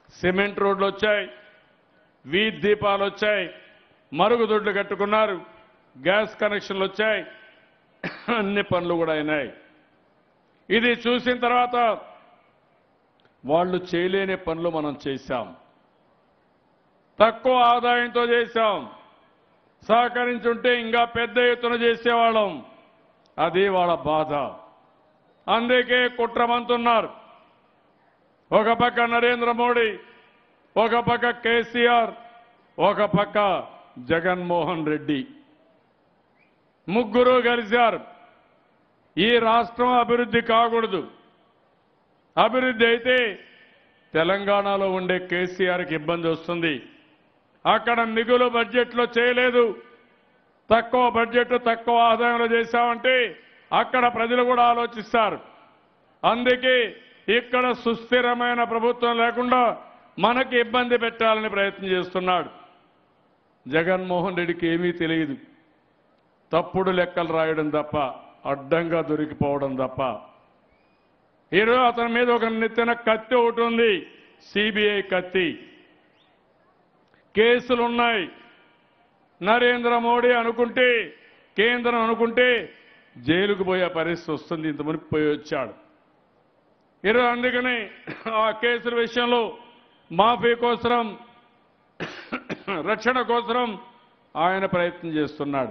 cement రోడ్లు వచ్చాయి వీధి దీపాలు వచ్చాయి మరుగుదొడ్లు కట్టుకున్నారు గ్యాస్ కనెక్షన్లు వచ్చాయి అన్ని పనులు కూడా అయినాయి ఇది చూసిన తర్వాత వాళ్ళు చేయలేని పనులు మనం చేశాం తక్కువ ఆదాయంతో చేశాం సహకరించుంటే ఇంకా పెద్ద ఎత్తున చేసేవాళ్ళం అది వాళ్ళ బాధ అందుకే కుట్రమంతున్నారు ఒక పక్క నరేంద్ర మోడీ ఒక పక్క కేసీఆర్ ఒక పక్క జగన్మోహన్ రెడ్డి ముగ్గురు కలిశారు ఈ రాష్ట్రం అభివృద్ధి కాకూడదు అభివృద్ధి అయితే తెలంగాణలో ఉండే కేసీఆర్కి ఇబ్బంది వస్తుంది అక్కడ మిగులు బడ్జెట్లో చేయలేదు తక్కువ బడ్జెట్ తక్కువ ఆదాయంలో చేశామంటే అక్కడ ప్రజలు కూడా ఆలోచిస్తారు అందుకే ఇక్కడ సుస్థిరమైన ప్రభుత్వం లేకుండా మనకి ఇబ్బంది పెట్టాలని ప్రయత్నం చేస్తున్నాడు జగన్మోహన్ రెడ్డికి ఏమీ తెలియదు తప్పుడు లెక్కలు రాయడం తప్ప అడ్డంగా దొరికిపోవడం తప్ప ఈరోజు అతని మీద ఒక నెత్తిన కత్తి ఒకటి ఉంది సిబిఐ కత్తి కేసులున్నాయి నరేంద్ర మోడీ అనుకుంటే కేంద్రం అనుకుంటే జైలుకు పోయే పరిస్థితి వస్తుంది ఇంత మునిపి పోయి వచ్చాడు ఈరోజు అందుకని ఆ కేసుల విషయంలో మాఫీ కోసం రక్షణ కోసం ఆయన ప్రయత్నం చేస్తున్నాడు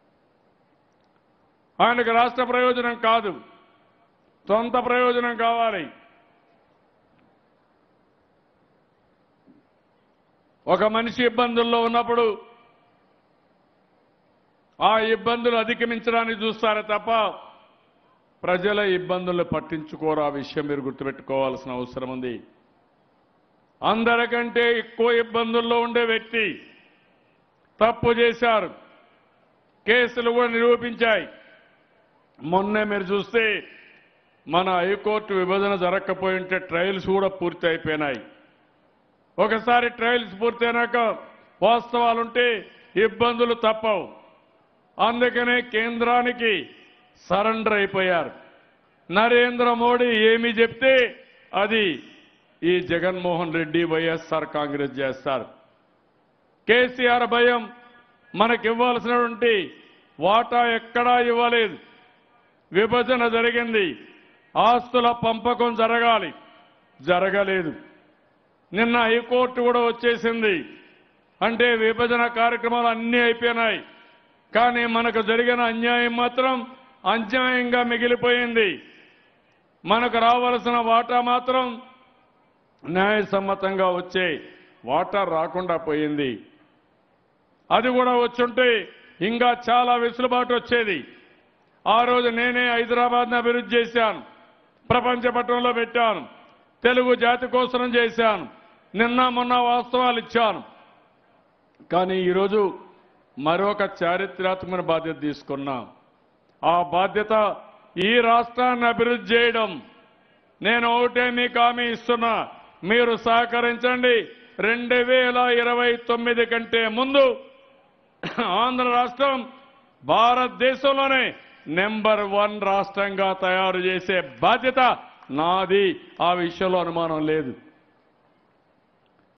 ఆయనకు రాష్ట్ర ప్రయోజనం కాదు సొంత ప్రయోజనం కావాలి ఒక మనిషి ఇబ్బందుల్లో ఉన్నప్పుడు ఆ ఇబ్బందులు అధిగమించడానికి చూస్తారే తప్ప ప్రజల ఇబ్బందులు పట్టించుకోరు ఆ విషయం మీరు గుర్తుపెట్టుకోవాల్సిన అవసరం ఉంది అందరికంటే ఎక్కువ ఇబ్బందుల్లో ఉండే వ్యక్తి తప్పు చేశారు కేసులు కూడా నిరూపించాయి మొన్నే మీరు చూస్తే మన హైకోర్టు విభజన జరగకపోయి ఉంటే ట్రయల్స్ కూడా పూర్తి అయిపోయినాయి ఒకసారి ట్రయల్స్ పూర్తయినాక వాస్తవాలుంటే ఇబ్బందులు తప్పవు అందుకనే కేంద్రానికి సరెండర్ అయిపోయారు నరేంద్ర మోడీ ఏమి చెప్తే అది ఈ జగన్మోహన్ రెడ్డి వైఎస్ఆర్ కాంగ్రెస్ చేస్తారు కేసీఆర్ భయం మనకి ఇవ్వాల్సినటువంటి వాటా ఎక్కడా ఇవ్వలేదు విభజన జరిగింది ఆస్తుల పంపకం జరగాలి జరగలేదు నిన్న హైకోర్టు కూడా వచ్చేసింది అంటే విభజన కార్యక్రమాలు అన్నీ అయిపోయినాయి కానీ మనకు జరిగిన అన్యాయం మాత్రం అన్యాయంగా మిగిలిపోయింది మనకు రావలసిన వాటా మాత్రం న్యాయసమ్మతంగా వచ్చే వాటా రాకుండా పోయింది అది కూడా వచ్చుంటే ఇంకా చాలా వెసులుబాటు వచ్చేది ఆ రోజు నేనే హైదరాబాద్ని అభివృద్ధి చేశాను ప్రపంచ పట్టణంలో పెట్టాను తెలుగు జాతి కోసం చేశాను నిన్న మొన్న వాస్తవాలు ఇచ్చాను కానీ ఈరోజు మరొక చారిత్రాత్మక బాధ్యత తీసుకున్నాం ఆ బాధ్యత ఈ రాష్ట్రాన్ని అభివృద్ధి చేయడం నేను ఒకటే మీకు హామీ ఇస్తున్నా మీరు సహకరించండి రెండు వేల ఇరవై తొమ్మిది కంటే ముందు ఆంధ్ర రాష్ట్రం భారతదేశంలోనే నెంబర్ వన్ రాష్ట్రంగా తయారు చేసే బాధ్యత నాది ఆ విషయంలో అనుమానం లేదు